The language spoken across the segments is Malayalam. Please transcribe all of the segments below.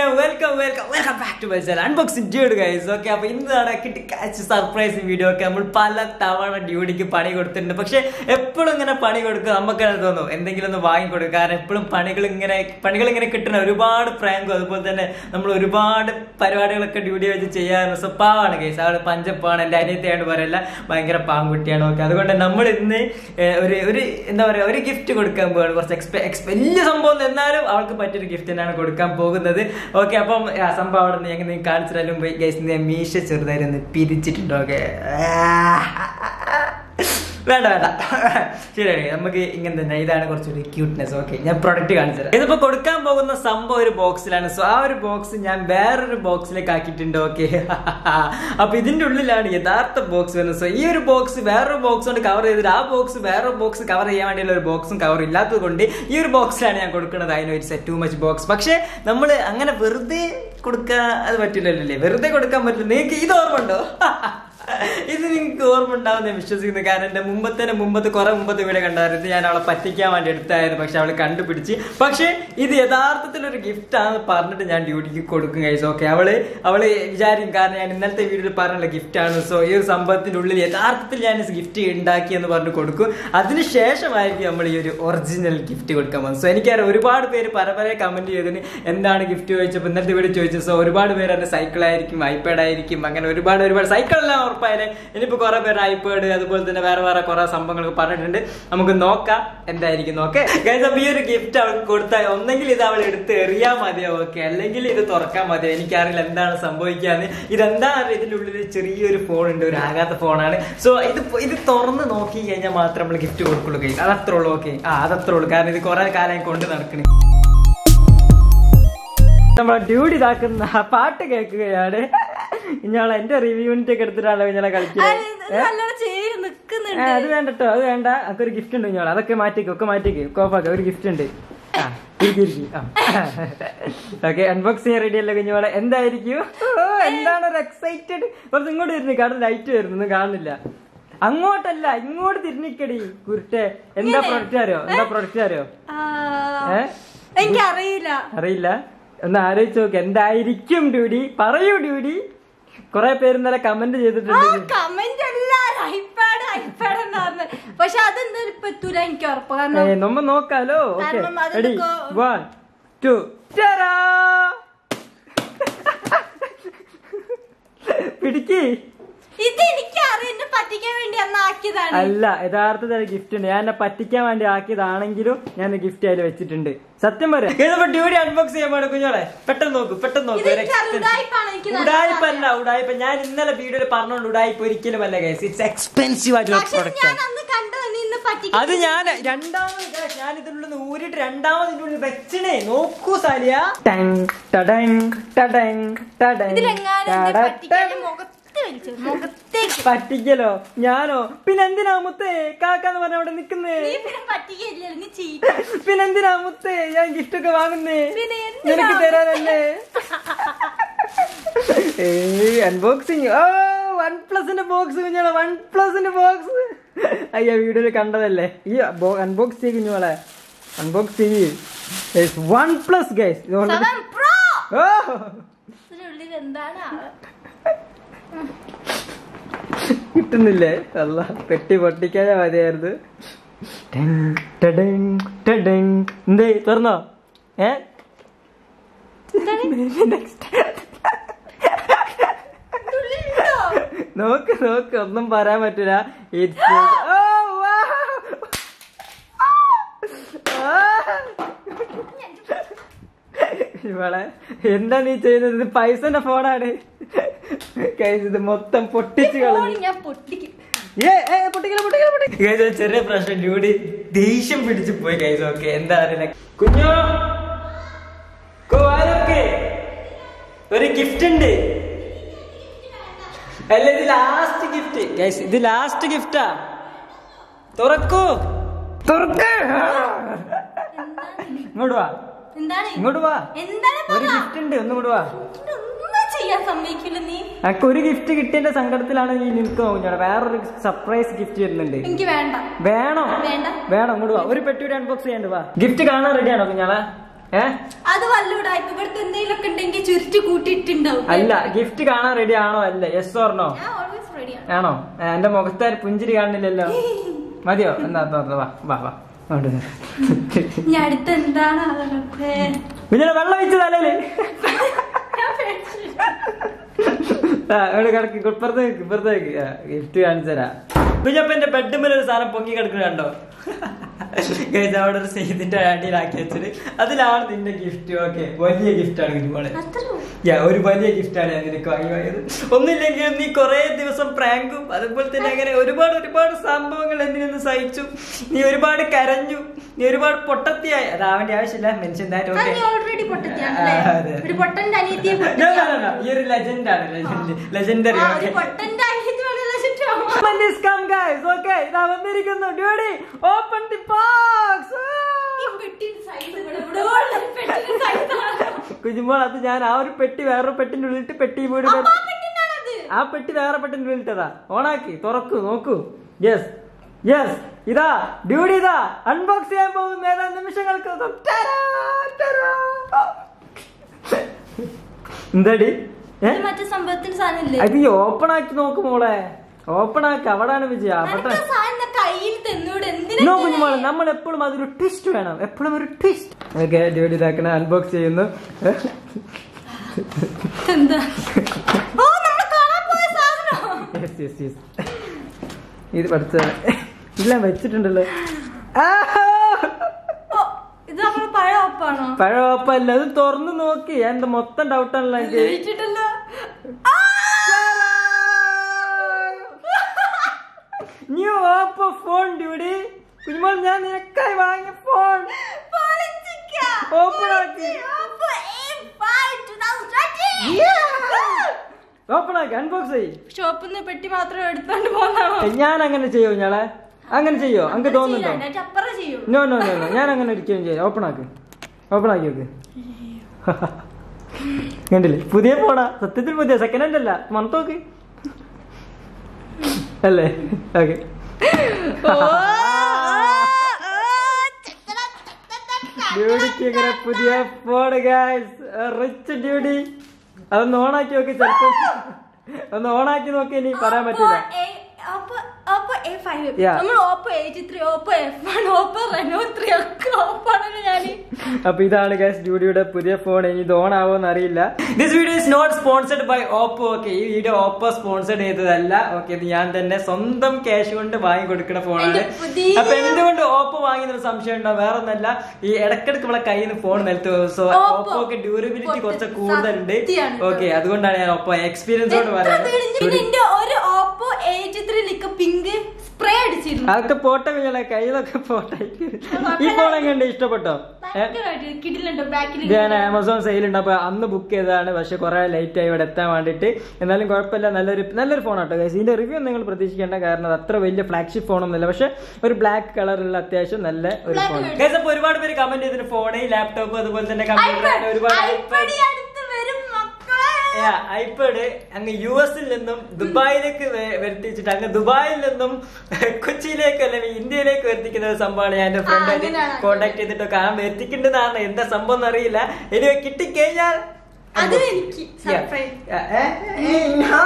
Welcome welcome welcome back to my channel unboxing dude guys okay അപ്പൊ ഇന്നാണ് കിട്ടി കാച്ച് സർപ്രൈസ് വീഡിയോ ഒക്കെ നമ്മൾ പല തവണ ഡ്യൂഡിക്ക് പണി കൊടുത്തിട്ടുണ്ട് പക്ഷെ എപ്പോഴും ഇങ്ങനെ പണി കൊടുക്കുക നമുക്ക് തോന്നും എന്തെങ്കിലും ഒന്ന് വാങ്ങി കൊടുക്കുക കാരണം എപ്പോഴും പണികൾ ഇങ്ങനെ പണികൾ ഇങ്ങനെ കിട്ടണം ഒരുപാട് പ്രാങ്കും അതുപോലെ തന്നെ നമ്മൾ ഒരുപാട് പരിപാടികളൊക്കെ ഡ്യൂട്ടി വെച്ച് ചെയ്യാറുണ്ട് സോ പാവാണ് ഗൈസ് അവള് പഞ്ചപ്പാണ് എന്റെ അനിയത്തിയാണ് പറയല്ല ഭയങ്കര പാങ്കുട്ടിയാണ് ഓക്കെ അതുകൊണ്ട് നമ്മൾ ഇന്ന് ഏഹ്, ഒരു ഒരു എന്താ പറയാ ഒരു ഗിഫ്റ്റ് കൊടുക്കാൻ പോവാണ് കുറച്ച് എക്സ്പെ എക്സ് വലിയ സംഭവം ഒന്നും എന്നാലും അവൾക്ക് പറ്റിയൊരു ഗിഫ്റ്റ് തന്നെയാണ് കൊടുക്കാൻ പോകുന്നത് ഓക്കെ അപ്പം ആ സംഭവം അവിടെ നിന്ന് ഞങ്ങൾ കാണിച്ചു തരാൻ മുമ്പ് ഗൈസ് ഞാൻ മീശ ചെറുതായിരുന്നു പിരിച്ചിട്ടുണ്ട് ഓക്കെ വേണ്ട വേണ്ട ശരിയാണ് നമുക്ക് ഇങ്ങനെ തന്നെ ഇതാണ് കുറച്ചൊരു ക്യൂട്ട്നെസ് ഓക്കെ ഞാൻ പ്രൊഡക്റ്റ് കാണിച്ചു തരാം ഇതിപ്പോ കൊടുക്കാൻ പോകുന്ന സംഭവം ഒരു ബോക്സിലാണ് സോ ആ ഒരു ബോക്സ് ഞാൻ വേറൊരു ബോക്സിലേക്ക് ആക്കിയിട്ടുണ്ട് ഓക്കെ അപ്പൊ ഇതിന്റെ ഉള്ളിലാണ് യഥാർത്ഥ ബോക്സ് വരുന്നത് സോ ഈ ഒരു ബോക്സ് വേറൊരു ബോക്സ് കൊണ്ട് കവർ ചെയ്തിട്ട് ആ ബോക്സ് വേറൊരു ബോക്സ് കവർ ചെയ്യാൻ വേണ്ടിയുള്ള ഒരു ബോക്സും കവർ ഇല്ലാത്തത് കൊണ്ട് ഈ ഒരു ബോക്സിലാണ് ഞാൻ കൊടുക്കുന്നത് അതിന് ഒരു സെറ്റ് ടു മച്ച് ബോക്സ് പക്ഷേ നമ്മൾ അങ്ങനെ വെറുതെ കൊടുക്കാൻ അത് പറ്റില്ലല്ലോ അല്ലേ വെറുതെ കൊടുക്കാൻ പറ്റില്ല നിങ്ങൾക്ക് ഇത് ഓർമ്മ ഉണ്ടോ ഇത് നിങ്ങൾക്ക് ഓർമ്മ ഉണ്ടാവും ഞാൻ വിശ്വസിക്കുന്നു കാരണം എന്റെ മുമ്പത്തെ മുമ്പത്തെ കുറെ മുമ്പത്തെ വീഡിയോ കണ്ടായിരുന്നു ഞാൻ അവളെ പറ്റിക്കാൻ വേണ്ടി എടുത്തായിരുന്നു പക്ഷെ അവള് കണ്ടുപിടിച്ച് പക്ഷെ ഇത് യഥാർത്ഥത്തിൽ ഒരു ഗിഫ്റ്റ് ആണെന്ന് പറഞ്ഞിട്ട് ഞാൻ ഡ്യൂട്ടിക്ക് കൊടുക്കും കഴിച്ചു ഓക്കെ അവള് അവള് വിചാരിക്കും കാരണം ഞാൻ ഇന്നലത്തെ വീഡിയോയിൽ പറഞ്ഞുള്ള ഗിഫ്റ്റ് ആണ് സോ ഈ ഒരു സംഭവത്തിന്റെ ഉള്ളിൽ യഥാർത്ഥത്തിൽ ഞാൻ ഗിഫ്റ്റ് ഉണ്ടാക്കി എന്ന് പറഞ്ഞ് കൊടുക്കും അതിനുശേഷമായിരിക്കും നമ്മൾ ഈ ഒരു ഒറിജിനൽ ഗിഫ്റ്റ് കൊടുക്കാൻ പോകുന്നത് സോ എനിക്കറിയാം ഒരുപാട് പേര് പല പല കമന്റ് ചെയ്തതിന് എന്താണ് ഗിഫ്റ്റ് ചോദിച്ചപ്പോൾ ഇന്നത്തെ വീഡിയോ ചോദിച്ചു സോ ഒരുപാട് പേര് എന്റെ സൈക്കിൾ ആയിരിക്കും ഐപാഡ് ആയിരിക്കും അങ്ങനെ ഒരുപാട് ഒരുപാട് സൈക്കിൾ എല്ലാം ഉറപ്പായാലേ ഇനിയിപ്പോ കുറെ പേര് ഐപാഡ് അതുപോലെ തന്നെ വേറെ വേറെ കുറെ സംഭവങ്ങളൊക്കെ പറഞ്ഞിട്ടുണ്ട് നമുക്ക് നോക്കാം എന്തായിരിക്കും നോക്കേ അപ്പൊ ഈ ഒരു ഗിഫ്റ്റ് അവൾക്ക് കൊടുത്താൽ ഒന്നെങ്കിൽ ഇത് അവൾ എടുത്ത് എറിയാൻ മതിയോ ഓക്കെ അല്ലെങ്കിൽ ഇത് തുറക്കാൻ മതിയോ എനിക്കറിയില്ല എന്താണ് സംഭവിക്കാന്ന് ഇതെന്താ അറിയില്ല ഇതിന്റെ ഉള്ളിൽ ചെറിയൊരു ഫോൺ ഉണ്ട് ഒരു ആകാത്ത ഫോണാണ് സോ ഇത് പൊ- ഇത് തുറന്ന് നോക്കി കഴിഞ്ഞാൽ മാത്രം നമ്മൾ ഗിഫ്റ്റ് കൊടുക്കുള്ളൂ കൈ അതത്രേ ഉള്ളൂ ഓക്കെ ആ അതത്രേ ഉള്ളൂ കാരണം ഇത് കുറെ കാലം കൊണ്ട് നടക്കണേ നമ്മളെ ഡ്യൂട്ടി ഇതാക്കുന്ന ആ പാട്ട് കേൾക്കുകയാണ് ഇഞ്ഞാളെ എന്റെ റിവ്യൂവിന്റെ ഒക്കെ എടുത്തിട്ടാണല്ലോ ഇഞ്ഞാളെ കളിക്കുന്നത് നല്ലോണം ചെയ്ത് നിക്കുന്നുണ്ട് ഏ, അത് വേണ്ട കേട്ടോ അത് വേണ്ട അതൊക്കെ ഒരു ഗിഫ്റ്റ് ഉണ്ട് ഇഞ്ഞോളെ അതൊക്കെ മാറ്റിക്ക് ഒക്കെ മാറ്റിക്ക് കോപ്പാക്ക ഒരു ഗിഫ്റ്റ് ഉണ്ട് ആ ഇരിക്ക്, ഇരിക്ക്. ആ ഓക്കെ അൺബോക്സിങ് റെഡി അല്ലേ കുഞ്ഞോളെ എന്തായിരിക്കും ഓ, എന്താണ് ഒരു എക്സൈറ്റഡ് കുറച്ച് ഇങ്ങോട്ട് തിരിഞ്ഞു കാരണം ലൈറ്റ് വരുന്നു കാണുന്നില്ല അങ്ങോട്ടല്ല ഇങ്ങോട്ട് തിരിഞ്ഞിക്കടി കുരുട്ടെ എന്താ പ്രൊഡക്റ്റ് അറിയോ എന്താ പ്രൊഡക്റ്റ് അറിയോ ആ, ഏ? എനിക്കറിയില്ല അറിയില്ല ഒന്ന് ആലോചിച്ച് നോക്ക് എന്തായിരിക്കും ഡ്യൂഡി പറയൂ ഡ്യൂഡി കുറെ പേര് ഇന്നലെ കമന്റ് ആ ചെയ്തിട്ടുണ്ട് കമന്റ് എല്ലാരും ഐപാഡ് ഐപാഡ് എന്ന് പറഞ്ഞു പക്ഷെ അതെന്തായാലും ഇപ്പൊ എത്തൂല എനിക്ക് ഉറപ്പ് ഏ, കാരണം നമ്മ നോക്കാലോ ഓക്കെ കാരണം അത് റെഡി ഇതൊക്കെ- വൺ ടു പിടിക്ക് ഇത് എനിക്കറിയാം എന്നെ പറ്റിക്കാൻ വേണ്ടി അന്ന് ആക്കിയതാണ് അല്ല യഥാർത്ഥത്തിൽ ഗിഫ്റ്റ് ഉണ്ട് ഞാൻ എന്നെ പറ്റിക്കാൻ വേണ്ടി ആക്കിയതാണെങ്കിലും ഞാൻ ഗിഫ്റ്റ് അതിൽ വെച്ചിട്ടുണ്ട് സത്യം പറയാം ഇതിപ്പോ ഡ്യൂട്ടി അൺബോക്സ് ചെയ്യാൻ പാടും കുഞ്ഞോളെ പെട്ടെന്ന് നോക്കൂ പെട്ടെന്ന് നോക്കൂ ഇത് ഒരു എനിക്ക് expensive- ഉടായിപ്പാണ് എനിക്ക് നല്ലോണം ഉടായിപ്പല്ല ഉടായിപ്പ ഞാൻ ഇന്നലെ വീഡിയോയിൽ പറഞ്ഞോണ്ട് ഉടായിപ്പ് ഒരിക്കലും അല്ല ഗൈസ് ഇറ്റ്സ് എക്സ്പെൻസീവ് ആയിട്ടുള്ള പക്ഷെ പ്രൊഡക്റ്റ് ഞാൻ അന്ന് കണ്ടത് നീ ഇന്ന് പറ്റിക്കാൻ അത് ഞാൻ രണ്ടാമത് guys, ഞാൻ ഇതിനുള്ളിൽ നിന്ന് ഊരിട്ട് രണ്ടാമത് ഇതിനുള്ളിൽ വെച്ചണേ നോക്കൂ സാലിയ ടങ്, ടടങ്, ടടങ്, ടടങ്, ഇതിലെങ്ങാനും എന്നെ ടട, പറ്റിക്കാൻ ടട. മുഖത്ത് വലിച്ചു മുഖത്തേക്ക് പറ്റിക്കലോ ഞാനോ പിന്നെന്തിനാ മുത്തേ കാക്കാന്ന് പറഞ്ഞ അവിടെ നിക്കുന്നേ നീ പിന്നെ പറ്റിക്കില്ലല്ലോ നീ ചീത്ത പിന്നെന്തിനാ മുത്തേ ഞാൻ ഗിഫ്റ്റ് ഒക്കെ വാങ്ങുന്നേ പിന്നെ എന്തിനാ? നിനക്ക് തരാനല്ലേ അൺബോക്സിങ് ഓ വൺ പ്ലസിന്റെ ബോക്സ് കുഞ്ഞോളെ വൺ പ്ലസിന്റെ ബോക്സ് അയ്യ വീഡിയോയിൽ കണ്ടതല്ലേ ഈ അൺബോക്സ് ചെയ്യ കുഞ്ഞോളെ അൺബോക്സ് ചെയ്യ് one plus guys seven pro oh ഇതിനുള്ളിൽ എന്താണ് ആവോ? കിട്ടുന്നില്ലേ അല്ല പെട്ടി പൊട്ടിക്കാതെ മതിയായിരുന്നു ടെങ്, ടെടെങ്, ടെടെങ്. എന്തേ തുറന്നോ ഏ Next. ഇതിനുള്ളിലുണ്ടോ? നോക്ക് നോക്ക് ഒന്നും പറയാൻ പറ്റൂല It's- Oh, wow. Ah. ഇവളെ എന്താ നീ ചെയ്യുന്നത് ഇത് പൈസന്റെ ഫോണാണ് Guys, ഇത് മൊത്തം പൊട്ടിച്ച് ഈ കളഞ്ഞു ഫോൺ ഞാൻ പൊട്ടിക്കും ഏ, ഏ, പൊട്ടിക്കല, പൊട്ടിക്കല, പൊട്ടിക്കല. Guys, ഒരു ചെറിയ പ്രശ്നം ഡ്യൂടി ദേഷ്യം പിടിച്ചു പോയി കൈസ് ഓക്കെ എന്താ അറിയില്ല കുഞ്ഞോ കോ, ആരൊക്കെ ഒരു ഗിഫ്റ്റ് ഉണ്ട് അല്ല ഇത് ലാസ്റ്റ് ഗിഫ്റ്റ് ഗൈസ് ഇത് ലാസ്റ്റ് ഗിഫ്റ്റാ തുറക്കൂ തുറക്ക് ഇങ്ങോട്ട് വാ എന്താണ് ഇങ്ങോട്ട് വാ എന്താണ് ഒരു പറ? ഗിഫ്റ്റ് ഉണ്ട് ഒന്നും കൂടെ വാ ഇതിന്റെ ഒന്നും ചെയ്യാൻ സമ്മതിക്കില്ല നീ എനിക്ക് ഒരു ഗിഫ്റ്റ് കിട്ടിയതിന്റെ സങ്കടത്തിലാണ് നീ നിനക്ക് ഞാൻ വേറൊരു സർപ്രൈസ് ഗിഫ്റ്റ് തരുന്നുണ്ട് എനിക്ക് വേണ്ട വേണോ വേണ്ട വേണം ഇങ്ങോട്ട് വാ ഒരു പെട്ടി അൺബോക്സ് ചെയ്യണ്ട് വാ ഗിഫ്റ്റ് കാണാൻ റെഡിയാണോ കുഞ്ഞാളെ ഏ അത് വല്ലൂടെ ഇപ്പൊ ഇവിടുത്തെ എന്തെങ്കിലുമൊക്കെ ഉണ്ടെങ്കിൽ ചുരുട്ടി കൂട്ടിയിട്ടുണ്ടാവും അല്ല ഗിഫ്റ്റ് കാണാൻ റെഡി ആണോ അല്ലേ യെസ് ഓർണോ ഞാൻ ഓൾവേസ് റെഡിയാണ് ആണോ ഏ, എന്റെ മുഖത്തെ ഒരു പുഞ്ചിരി കാണുന്നില്ലല്ലോ മതിയോ എന്നാ തുറന്ന് വാ വാ വാ അങ്ങോട്ട് വരൂ. ഇനി അടുത്ത് എന്താണ് അവരൊക്കെ കുഞ്ഞിനെ വെള്ളം വെച്ച് തലയില് ഞാൻ പേടിച്ചു. ആ, ഇവിടെ കിടക്ക് ഇപ്പുറത്ത് നിൽക്ക് ഇപ്പുറത്ത് നിൽക്ക് ഗിഫ്റ്റ് കാണിച്ചു തരാം കുഞ്ഞപ്പ എന്റെ ബെഡ്മേൽ ഒരു സാധനം പൊങ്ങി കിടക്കുന്ന കണ്ടോ Guys, അവിടെ ഒരു സീതിന്റെ അടിയിലാക്കി വെച്ചിട്ട് അതിലാണ് നിന്റെ ഗിഫ്റ്റ് ഓക്കെ വലിയ ഗിഫ്റ്റ് ആണ് കുഞ്ഞുമോളെ അത്രേ ഉള്ളൂ. യാ ഒരു വലിയ ഗിഫ്റ്റാണ് ഞാൻ നിനക്ക് വാങ്ങി വാങ്ങിയത് ഒന്നില്ലെങ്കിൽ നീ കുറെ ദിവസം പ്രാങ്കും അതുപോലെ തന്നെ അങ്ങനെ ഒരുപാട് ഒരുപാട് സംഭവങ്ങൾ എന്തിനൊന്ന് സഹിച്ചു നീ ഒരുപാട് കരഞ്ഞു നീ ഒരുപാട് പൊട്ടത്തിയായി അത് അവന്റെ ആവശ്യമില്ല മെൻഷൻ ദാറ്റ് അത് ഓക്കെ നീ already പൊട്ടത്തിയാണല്ലേ? ആ, അതെ. ഒരു പൊട്ടന്റെ അനിയത്തിയെ No, no, പൊട്ടിക്കാൻ. no, no. ഈ ഒരു ലെജൻഡ് ആണ് ലെജൻഡ് ലെജൻഡറി ആ, ഒരു പൊട്ടന്റെ അനിയത്തി വളരെ ചുറ്റും. വന്നിരിക്കുന്നു ഡ്യൂഡി ഓപ്പൺ ദി ബോക്സ് ഈ പെട്ടിയുടെ size ഇവിടെ ഇവിടെ ഉള്ള പെട്ടിയുടെ size ആണ്. കുഞ്ഞുമ്പോൾ അത് ഞാൻ ആ ഒരു പെട്ടി വേറൊരു പെട്ടിന്റെ ഉള്ളിട്ട് പെട്ടി വീട് അപ്പൊ ആ പെട്ടിന്റെയാണത്. ആ പെട്ടി വേറെ പെട്ടിന്റെ ഉള്ളിട്ടതാ ഓണാക്കി തുറക്കൂ നോക്കൂ യെസ് യെസ് ഇതാ ഡ്യൂഡി ഇതാ അൺബോക്സ് ചെയ്യാൻ പോകുന്ന ഏതാനും നിമിഷങ്ങൾക്ക് ശേഷം. ടാരാ, ടാരാ. എന്താടി ഏ ഇത് മറ്റേ സംഭവത്തിന്റെ സാധനമില്ലേ അത് ഓപ്പൺ ആക്കി നോക്ക് മോളെ ഓപ്പൺ ആക്കി അവിടാണ് വിജയ അവിടെ നിനക്ക് ആ സാധനം കയ്യിൽ തന്നൂടെ എന്തിനാ നോ കുഞ്ഞുമോളെ നമ്മൾ എപ്പോഴും അതൊരു ട്വിസ്റ്റ് വേണം എപ്പോഴും ഒരു ട്വിസ്റ്റ് ഓക്കെ ഡ്യൂഡി ഇതാക്കണ അൺബോക്സ് ചെയ്യുന്നു എന്താ ഓ നമ്മൾ കാണാൻ പോയ സാധനം യെസ് യെസ് യെസ് ഇത് പഠിച്ച ഇല്ല വെച്ചിട്ടുണ്ടല്ലോ ആ! ഓ, ഇത് നമ്മള് പഴയ ഒപ്പാണോ പഴയ ഓപ്പല്ല അത് തുറന്നു നോക്കി എന്റെ മൊത്തം ഡൗട്ടാണല്ലോ എനിക്ക് വെച്ചിട്ടല്ലോ ന്യൂ ഓപ്പോ ഫോൺ ഡ്യൂഡി കുഞ്ഞുമോൾ ഞാൻ നിനക്കായി വാങ്ങിയ ഫോൺ Open ആക്കി. ഓപ്പൺ ആക്കി അൺബോക്സ് ചെയ്യ് ഷോപ്പിൽ നിന്ന് പെട്ടി മാത്രം എടുത്തോണ്ട് പോന്നാണോ ഞാൻ അങ്ങനെ ചെയ്യോ ഞാളെ അങ്ങനെ ചെയ്യോ അങ്ങ് തോന്നുന്നുണ്ടോ അപ്പുറം ചെയ്യൂ നോ നോ നോ നോ ഞാൻ അങ്ങനെ ഒരിക്കലും ചെയ്യാം ഓപ്പൺ ആക്ക് ഓപ്പൺ ആക്കി നോക്ക് കണ്ടില്ലേ പുതിയ ഫോണാ സത്യത്തിൽ പുതിയ സെക്കൻഡ് ഹാൻഡ് അല്ല മണത്തോക്ക് അല്ലേ ഓക്കെ ഡ്യൂഡിക്ക് ഇങ്ങനെ പുതിയ ഫോൺ ഗായ്സ് റിച്ച് ഡ്യൂഡി അതൊന്ന് ഓണാക്കി നോക്കി ചെലപ്പോ ഒന്ന് ഓണാക്കി നോക്കി ഇനി പറയാൻ പറ്റില്ല ഓപ്പോ എ ഫൈവ് Yeah. നമ്മൾ Oppo eighty three Oppo F one Oppo Reno three ഒക്കെ ഓപ്പോ ആണല്ലോ ഞാന് അപ്പൊ ഇതാണ് ഗൈസ് ഡ്യൂഡിയുടെ പുതിയ ഫോൺ ഇനി ഇത് ഓൺ ആവോന്ന് അറിയില്ല this video is not sponsored by Oppo okay ഈ വീഡിയോ ഓപ്പോ സ്പോൺസർഡ് ചെയ്തതല്ല ഓക്കെ ഇത് ഞാൻ തന്നെ സ്വന്തം ക്യാഷ് കൊണ്ട് വാങ്ങി കൊടുക്കുന്ന ഫോണാണ് എന്റെ പുതിയ- അപ്പൊ എന്തുകൊണ്ട് ഓപ്പോ വാങ്ങിയെന്നൊരു സംശയം ഉണ്ടോ വേറെ ഒന്നല്ല ഈ ഇടക്കിടക്ക് നമ്മളെ കയ്യിൽ നിന്ന് ഫോൺ നിലത്ത് സോ Oppo. ഓപ്പോക്ക് ഡ്യൂറബിലിറ്റി പൊട്ടി- കുറച്ച് കൂടുതലുണ്ട് സത്യാണ്. ഓക്കെ അതുകൊണ്ടാണ് ഞാൻ ഓപ്പോ എക്സ്പീരിയൻസ് കൊണ്ട് എത്ര പറയുന്നത് പേടിഞ്ഞ് ഡ്യൂഡി- ഇതിന്റെ ഒരു Oppo eighty three like pink spray അടിച്ചിരുന്നു അതൊക്കെ പോട്ടെ കുഞ്ഞാളെ കയ്യിലൊക്കെ പോട്ടെ ഈ ഫോൺ എങ്ങനെ ഇഷ്ടപ്പെട്ടോ ഏ ഭയങ്കരമായിട്ട് കിടിലുണ്ടോ ബാക്കിൽ ഇത് ഞാൻ ആമസോൺ സെയിലുണ്ട് അപ്പൊ അന്ന് ബുക്ക് ചെയ്തതാണ് പക്ഷെ കുറെ ലേറ്റ് ആയി ഇവിടെ എത്താൻ വേണ്ടിയിട്ട് എന്നാലും കുഴപ്പമില്ല നല്ലൊരു നല്ലൊരു ഫോണാട്ടോ ഗൈസ് ഇതിന്റെ റിവ്യൂ നിങ്ങൾ പ്രതീക്ഷിക്കേണ്ട കാരണം അത് അത്ര വലിയ ഫ്ലാഗ്ഷിപ്പ് ഫോണൊന്നുമില്ല പക്ഷെ ഒരു ബ്ലാക്ക് കളറുള്ള അത്യാവശ്യം നല്ല ഒരു Black ഫോൺ മേടിച്ചു. ഗൈസ് അപ്പൊ ഒരുപാട് പേര് കമന്റ് ചെയ്തിട്ട് ഫോണ് ലാപ്ടോപ്പ് അതുപോലെ തന്നെ കമ്പ്യൂട്ടർ ഒരുപാട് ഐപഡ് അടുത്ത് വരും മക്കളെ ഐപാഡ് അങ്ങ് യു എസിൽ നിന്നും ദുബായിലേക്ക് വെ- വരുത്തിച്ചിട്ട് അങ്ങ് ദുബായിൽ നിന്നും കൊച്ചിയിലേക്ക് അല്ലെങ്കിൽ ഇന്ത്യയിലേക്ക് വരുത്തിക്കുന്ന ഒരു സംഭവമാണ് ഞാൻ എന്റെ ഫ്രണ്ട് അങ്ങനെയാണ്. കോണ്ടാക്ട് ചെയ്തിട്ടൊക്കെ ആ വരുത്തിക്കേണ്ടതാണ് എന്താ സംഭവം എന്നറിയില്ല ഇനി കിട്ടിക്കഴിഞ്ഞാൽ അത് എനിക്ക് സർപ്രൈസ് Yeah. ഏ? ഏ, ആ.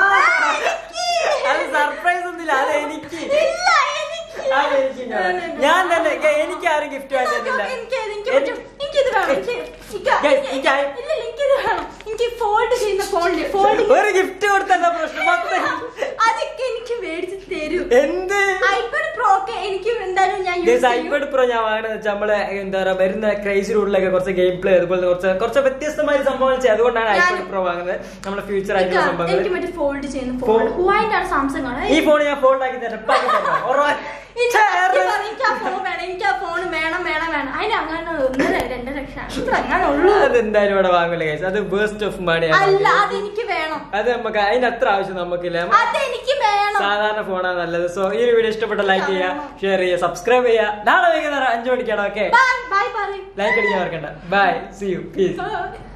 അത് സർപ്രൈസ് ഒന്നുമില്ല അത് എനിക്ക് ഇല്ല എനിക്ക് അത് എനിക്ക് ഞാൻ- ഞാൻ തന്നെ ഗ- എനിക്ക് ആരും ഗിഫ്റ്റ് വാങ്ങിച്ചിട്ടില്ല എനിക്ക് എനിക്ക് പറ്റും. എനിക്കിത് വേണം എനിക്ക് എനിക്ക് Guys, എനിക്ക് ആ- ഇല്ല എനിക്കിത് വേണം എനിക്ക് ഫോൾഡ് ചെയ്യുന്ന ഫോണില് ഫോൾഡ് ഒരു ഗിഫ്റ്റ് കൊടുത്തല്ല പ്രശ്നം മൊത്തം. അതൊക്കെ എനിക്ക് മേടിച്ച് തരും എന്ത് ഐപാഡ് പ്രോ ഒക്കെ എനിക്ക് എന്തായാലും ഞാൻ യൂസ് ഗൈസ് ചെയ്യും ഐപാഡ് പ്രോ ഞാൻ വാങ്ങണമെന്ന് വെച്ചാൽ നമ്മള് എന്താ പറയാ വരുന്ന ക്രൈസി റൂട്ടിലൊക്കെ കുറച്ച് ഗെയിം പ്ലേ അതുപോലെ കുറച്ച് കുറച്ച് വ്യത്യസ്തമായ സംഭവം ചെയ്യും അതുകൊണ്ടാണ് ഞാൻ- ഐപാഡ് പ്രോ വാങ്ങുന്നത് നമ്മുടെ ഫ്യൂച്ചർ ആയിട്ടുള്ള എനിക്ക് സംഭവങ്ങൾ എനിക്ക് മറ്റേ ഫോൾഡ് ചെയ്യുന്ന ഫോൺ Fold- ഹുവായിന്റെ ആണ് സാംസങ് ആണ് ഈ ഫോൺ ഞാൻ ഫോൾഡ് ആക്കി തരാം ഇപ്പൊ ആക്കി തരാം. ഉറപ്പാ. എനിക്ക് ഛേ, സത്യം പറഞ്ഞാ എനിക്ക് ആ ഫോൺ വേണം എനിക്ക് ആ ഫോൺ വേണം വേണം വേണം അതിന് അങ്ങനെ ഒന്നര രണ്ട് ലക്ഷം അത്ര അങ്ങനെ ഉള്ളൂ അതെന്തായാലും ഇവിടെ വാങ്ങൂല ഗൈസ് അത് വേസ്റ്റ് ഓഫ് മണി അല്ല അതെനിക്ക് വേണം അത് നമുക്ക് അതിന് അത്ര ആവശ്യം നമുക്കില്ല നമ്മ- അതെനിക്ക് വേണം സാധാരണ ഫോണാണ് നല്ലത് സോ ഈ ഒരു വീഡിയോ ഇഷ്ടപ്പെട്ട ലൈക്ക് ചെയ്യുക ഷെയർ ചെയ്യുക സബ്സ്ക്രൈബ് ചെയ്യുക നാളെ വൈകുന്നേരം അഞ്ചു മണിക്കാണ് ഓക്കെ ബൈ ബൈ പറയും ലൈക്ക് അടിക്കാൻ മറക്കണ്ട bye see you peace Bye.